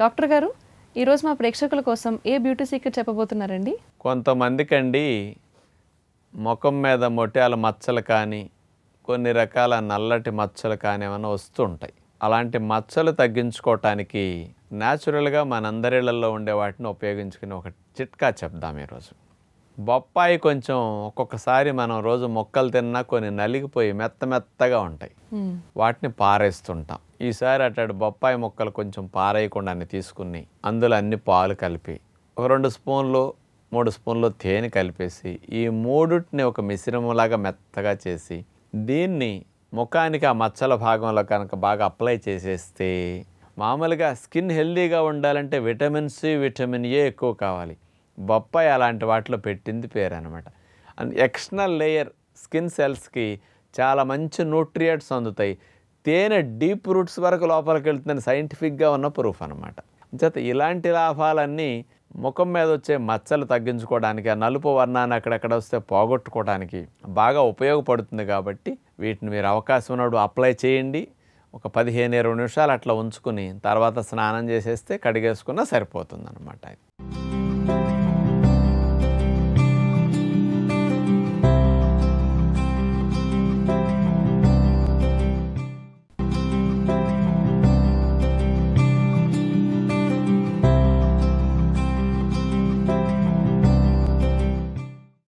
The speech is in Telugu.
డాక్టర్ గారు ఈరోజు మా ప్రేక్షకుల కోసం ఏ బ్యూటీ సీక్రెట్ చెప్పబోతున్నారండి కొంతమందికండి ముఖం మీద మొట్యాల మచ్చలు కానీ కొన్ని రకాల నల్లటి మచ్చలు కానీ ఏమైనా వస్తుంటాయి అలాంటి మచ్చలు తగ్గించుకోవటానికి న్యాచురల్గా మనందరిళ్లలో ఉండే వాటిని ఉపయోగించుకుని ఒక చిట్కా చెప్దాం ఈరోజు బొప్పాయి కొంచెం ఒక్కొక్కసారి మనం రోజు మొక్కలు తిన్నా కొన్ని నలిగిపోయి మెత్త మెత్తగా ఉంటాయి మ్మ్. వాటిని పారేస్తుంటాం ఈసారి అట్లాంటి బొప్పాయి మొక్కలు కొంచెం పారేయకుండా అన్ని తీసుకుని అందులో అన్ని పాలు కలిపి ఒక రెండు స్పూన్లు మూడు స్పూన్లు తేనె కలిపేసి ఈ మూడుటిని ఒక మిశ్రమంలాగా మెత్తగా చేసి దీన్ని ముఖానికి ఆ మచ్చల భాగంలో కనుక బాగా అప్లై చేసేస్తే మామూలుగా స్కిన్ హెల్దీగా ఉండాలంటే విటమిన్ సి విటమిన్ ఏ ఎక్కువ కావాలి బొప్పాయి అలాంటి వాటిలో పెట్టింది పేరు అనమాట అండ్ ఎక్స్టర్నల్ లేయర్ స్కిన్ సెల్స్కి చాలా మంచి న్యూట్రియంట్స్ అందుతాయి తేనె డీప్ రూట్స్ వరకు లోపలికి వెళ్తుందని సైంటిఫిక్గా ఉన్న ప్రూఫ్ అనమాట చేత ఇలాంటి లాభాలన్నీ ముఖం మీద వచ్చే మచ్చలు తగ్గించుకోవడానికి ఆ నలుపు వర్ణాన్ని అక్కడక్కడ వస్తే పోగొట్టుకోవడానికి బాగా ఉపయోగపడుతుంది కాబట్టి వీటిని మీరు అవకాశం ఉన్నప్పుడు అప్లై చేయండి ఒక పదిహేను ఇరవై నిమిషాలు అట్లా ఉంచుకుని తర్వాత స్నానం చేసేస్తే కడిగేసుకున్నా సరిపోతుంది అనమాట